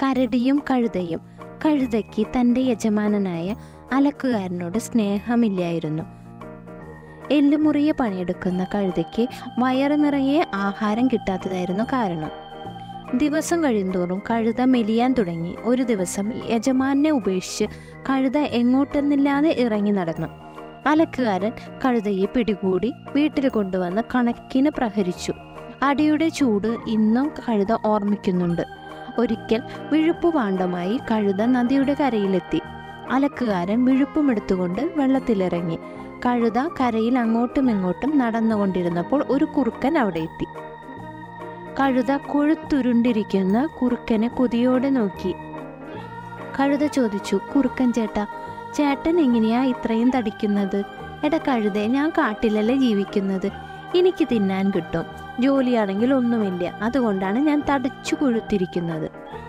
കരടിയും കഴുതയും കഴുതയ്ക്ക് തൻ്റെ യജമാനനായ അലക്കുകാരനോട് സ്നേഹമില്ലായിരുന്നു എല്ലുമുറിയെ പണിയെടുക്കുന്ന കഴുതയ്ക്ക് വയറ് നിറയെ ആഹാരം കിട്ടാത്തതായിരുന്നു കാരണം ദിവസം കഴിയുന്തോറും കഴുത മെലിയാൻ തുടങ്ങി ഒരു ദിവസം യജമാനെ ഉപേക്ഷിച്ച് കഴുത എങ്ങോട്ടെന്നില്ലാതെ ഇറങ്ങി നടന്നു അലക്കുകാരൻ കഴുതയെ പിടികൂടി വീട്ടിൽ കൊണ്ടുവന്ന് കണക്കിന് പ്രഹരിച്ചു അടിയുടെ ചൂട് ഇന്നും കഴുത ഓർമ്മിക്കുന്നുണ്ട് ഒരിക്കൽ വിഴുപ്പുപാണ്ഡമായി കഴുത നദിയുടെ കരയിലെത്തി അലക്കുകാരൻ വിഴുപ്പുമെടുത്തുകൊണ്ട് വെള്ളത്തിലിറങ്ങി കഴുത കരയിൽ അങ്ങോട്ടും ഇങ്ങോട്ടും നടന്നുകൊണ്ടിരുന്നപ്പോൾ ഒരു കുറുക്കൻ അവിടെ എത്തി കഴുത കൊഴുത്തുരുണ്ടിരിക്കുന്ന കുറുക്കനെ കൊതിയോടെ നോക്കി കഴുത ചോദിച്ചു കുറുക്കൻ ചേട്ടാ ചേട്ടൻ എങ്ങനെയാ ഇത്രയും തടിക്കുന്നത് എടാ കഴുതേ ഞാൻ കാട്ടിലല്ലേ ജീവിക്കുന്നത് എനിക്ക് തിന്നാൻ കിട്ടും ജോലിയാണെങ്കിൽ ഒന്നുമില്ല അതുകൊണ്ടാണ് ഞാൻ തടിച്ചു കൊഴുത്തിരിക്കുന്നത്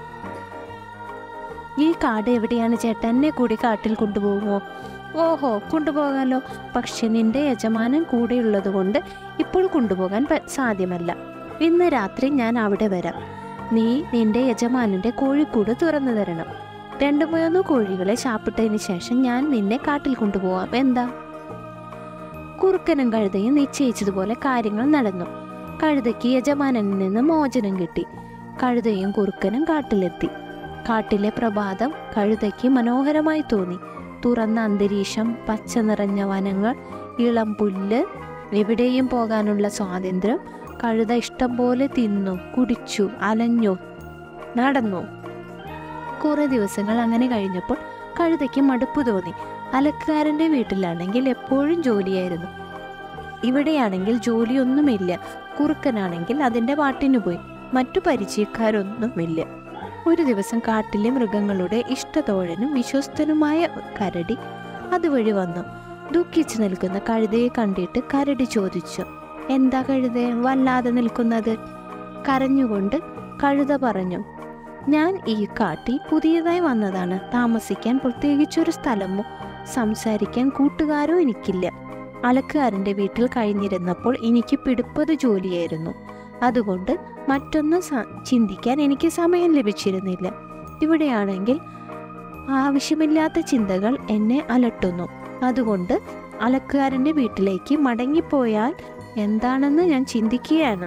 ഈ കാട് എവിടെയാണ് ചേട്ടൻ എന്നെ കൂടി കാട്ടിൽ കൊണ്ടുപോകുമോ ഓഹോ കൊണ്ടുപോകാലോ പക്ഷെ നിന്റെ യജമാനൻ കൂടെയുള്ളത് കൊണ്ട് ഇപ്പോൾ കൊണ്ടുപോകാൻ പ- സാധ്യമല്ല ഇന്ന് രാത്രി ഞാൻ അവിടെ വരാം നീ നിന്റെ യജമാനന്റെ കോഴിക്കൂട് തുറന്നു തരണം രണ്ടു മൂന്ന് കോഴികളെ ചാപ്പിട്ടതിന് ശേഷം ഞാൻ നിന്നെ കാട്ടിൽ കൊണ്ടുപോവാം എന്താ കുറുക്കനും കഴുതയും നിശ്ചയിച്ചതുപോലെ കാര്യങ്ങൾ നടന്നു കഴുതയ്ക്ക് യജമാനനിൽ നിന്ന് മോചനം കിട്ടി കഴുതയും കുറുക്കനും കാട്ടിലെത്തി കാട്ടിലെ പ്രഭാതം കഴുതയ്ക്ക് മനോഹരമായി തോന്നി തുറന്ന അന്തരീക്ഷം പച്ച നിറഞ്ഞ വനങ്ങൾ ഇളം പുല്ല് എവിടെയും പോകാനുള്ള സ്വാതന്ത്ര്യം കഴുത ഇഷ്ടം പോലെ തിന്നു കുടിച്ചു അലഞ്ഞു നടന്നു കുറെ ദിവസങ്ങൾ അങ്ങനെ കഴിഞ്ഞപ്പോൾ കഴുതയ്ക്ക് മടുപ്പ് തോന്നി അലക്കാരൻ്റെ വീട്ടിലാണെങ്കിൽ എപ്പോഴും ജോലിയായിരുന്നു ഇവിടെയാണെങ്കിൽ ജോലിയൊന്നുമില്ല കുറുക്കനാണെങ്കിൽ അതിൻ്റെ പാട്ടിന് പോയി മറ്റു പരിചയക്കാരൊന്നുമില്ല ഒരു ദിവസം കാട്ടിലെ മൃഗങ്ങളുടെ ഇഷ്ടതോഴനും വിശ്വസ്തനുമായ കരടി അതുവഴി വന്നു ദുഃഖിച്ചു നിൽക്കുന്ന കഴുതയെ കണ്ടിട്ട് കരടി ചോദിച്ചു എന്താ കഴുതേ വല്ലാതെ നിൽക്കുന്നത് കരഞ്ഞുകൊണ്ട് കഴുത പറഞ്ഞു ഞാൻ ഈ കാട്ടിൽ പുതിയതായി വന്നതാണ് താമസിക്കാൻ പ്രത്യേകിച്ചൊരു സ്ഥലമോ സംസാരിക്കാൻ കൂട്ടുകാരോ എനിക്കില്ല അലക്കുകാരൻ്റെ വീട്ടിൽ കഴിഞ്ഞിരുന്നപ്പോൾ എനിക്ക് പിടിപ്പത് ജോലിയായിരുന്നു അതുകൊണ്ട് മറ്റൊന്നും സ- ചിന്തിക്കാൻ എനിക്ക് സമയം ലഭിച്ചിരുന്നില്ല ഇവിടെയാണെങ്കിൽ ആവശ്യമില്ലാത്ത ചിന്തകൾ എന്നെ അലട്ടുന്നു അതുകൊണ്ട് അലക്കുകാരൻ്റെ വീട്ടിലേക്ക് മടങ്ങിപ്പോയാൽ എന്താണെന്ന് ഞാൻ ചിന്തിക്കുകയാണ്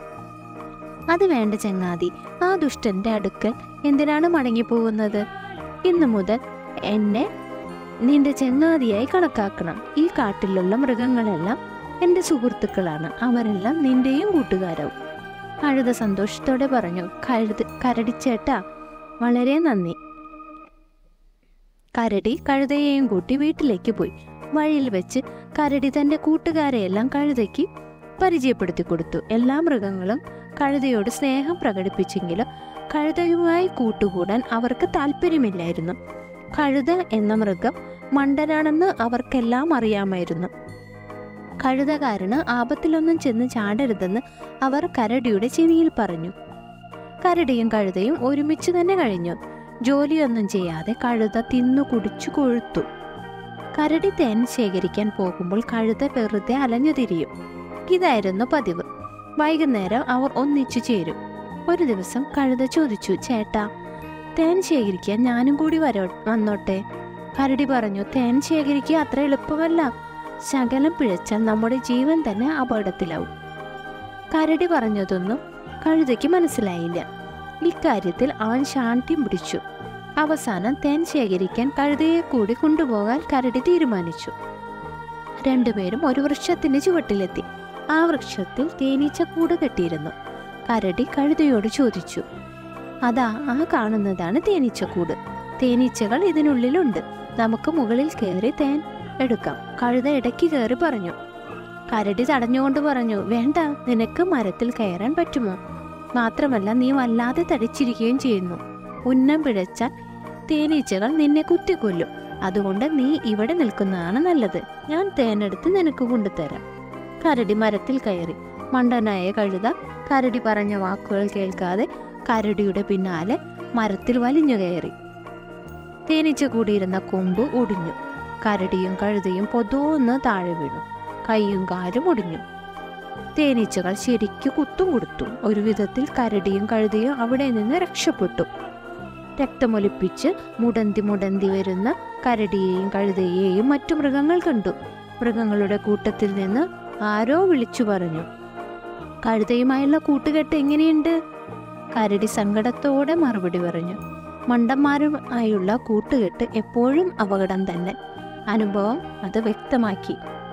അത് വേണ്ട ചങ്ങാതി ആ ദുഷ്ടന്റെ അടുക്കൽ എന്തിനാണ് മടങ്ങിപ്പോകുന്നത് ഇന്നു മുതൽ എന്നെ നിന്റെ ചങ്ങാതിയായി കണക്കാക്കണം ഈ കാട്ടിലുള്ള മൃഗങ്ങളെല്ലാം എൻ്റെ സുഹൃത്തുക്കളാണ് അവരെല്ലാം നിന്റെയും കൂട്ടുകാരാവും കഴുത സന്തോഷത്തോടെ പറഞ്ഞു കഴുത് കരടിച്ചേട്ടാ വളരെ നന്ദി കരടി കഴുതയെയും കൂട്ടി വീട്ടിലേക്ക് പോയി വഴിയിൽ വെച്ച് കരടി തന്റെ കൂട്ടുകാരെയെല്ലാം കഴുതയ്ക്ക് പരിചയപ്പെടുത്തി കൊടുത്തു എല്ലാ മൃഗങ്ങളും കഴുതയോട് സ്നേഹം പ്രകടിപ്പിച്ചെങ്കിലും കഴുതയുമായി കൂട്ടുകൂടാൻ അവർക്ക് താല്പര്യമില്ലായിരുന്നു കഴുത എന്ന മൃഗം മണ്ടനാണെന്ന് അവർക്കെല്ലാം അറിയാമായിരുന്നു കഴുതകാരന് ആപത്തിലൊന്നും ചെന്ന് ചാടരുതെന്ന് അവർ കരടിയുടെ ചെവിയിൽ പറഞ്ഞു കരടിയും കഴുതയും ഒരുമിച്ച് തന്നെ കഴിഞ്ഞു ജോലിയൊന്നും ചെയ്യാതെ കഴുത തിന്നു കുടിച്ചു കൊഴുത്തു കരടി തേൻ ശേഖരിക്കാൻ പോകുമ്പോൾ കഴുത വെറുതെ അലഞ്ഞു തിരിയും ഇതായിരുന്നു പതിവ് വൈകുന്നേരം അവർ ഒന്നിച്ചു ചേരും ഒരു ദിവസം കഴുത ചോദിച്ചു ചേട്ടാ തേൻ ശേഖരിക്കാൻ ഞാനും കൂടി വരോ വന്നോട്ടെ കരടി പറഞ്ഞു തേൻ ശേഖരിക്കുക അത്ര എളുപ്പമല്ല ശകലം പിഴച്ചാൽ നമ്മുടെ ജീവൻ തന്നെ അപകടത്തിലാവും കരടി പറഞ്ഞതൊന്നും കഴുതയ്ക്ക് മനസ്സിലായില്ല ഇക്കാര്യത്തിൽ അവൻ ശാഠ്യം പിടിച്ചു അവസാനം തേൻ ശേഖരിക്കാൻ കഴുതയെ കൂടി കൊണ്ടുപോകാൻ കരടി തീരുമാനിച്ചു രണ്ടുപേരും ഒരു വൃക്ഷത്തിന്റെ ചുവട്ടിലെത്തി ആ വൃക്ഷത്തിൽ തേനീച്ച കൂട് കെട്ടിയിരുന്നു കരടി കഴുതയോട് ചോദിച്ചു അതാ ആ കാണുന്നതാണ് തേനീച്ചക്കൂട് തേനീച്ചകൾ ഇതിനുള്ളിലുണ്ട് നമുക്ക് മുകളിൽ കയറി തേൻ എടുക്കാം കഴുത ഇടയ്ക്ക് കയറി പറഞ്ഞു കരടി തടഞ്ഞുകൊണ്ട് പറഞ്ഞു വേണ്ട നിനക്ക് മരത്തിൽ കയറാൻ പറ്റുമോ മാത്രമല്ല നീ വല്ലാതെ തടിച്ചിരിക്കുകയും ചെയ്യുന്നു ഉന്നം പിഴച്ചാൽ തേനീച്ചകൾ നിന്നെ കുത്തിക്കൊല്ലും അതുകൊണ്ട് നീ ഇവിടെ നിൽക്കുന്നതാണ് നല്ലത് ഞാൻ തേനെടുത്ത് നിനക്ക് കൊണ്ടുതരാം കരടി മരത്തിൽ കയറി മണ്ടനായ കഴുത കരടി പറഞ്ഞ വാക്കുകൾ കേൾക്കാതെ കരടിയുടെ പിന്നാലെ മരത്തിൽ വലിഞ്ഞു കയറി തേനീച്ച കൂടിയിരുന്ന കൊമ്പ് ഒടിഞ്ഞു കരടിയും കഴുതയും പൊതുവെന്ന് താഴെ വീണു കൈയും കാലും ഒടിഞ്ഞു തേനീച്ചകൾ ശരിക്കു കുത്തും കൊടുത്തു ഒരു വിധത്തിൽ കരടിയും കഴുതയും അവിടെ നിന്ന് രക്ഷപ്പെട്ടു രക്തമൊലിപ്പിച്ച് മുടന്തി മുടന്തി വരുന്ന കരടിയെയും കഴുതയെയും മറ്റു മൃഗങ്ങൾ കണ്ടു മൃഗങ്ങളുടെ കൂട്ടത്തിൽ നിന്ന് ആരോ വിളിച്ചു പറഞ്ഞു കഴുതയുമായുള്ള കൂട്ടുകെട്ട് എങ്ങനെയുണ്ട് കരടി സങ്കടത്തോടെ മറുപടി പറഞ്ഞു മണ്ടന്മാരുമായുള്ള കൂട്ടുകെട്ട് എപ്പോഴും അപകടം തന്നെ അനുഭവം അത് വ്യക്തമാക്കി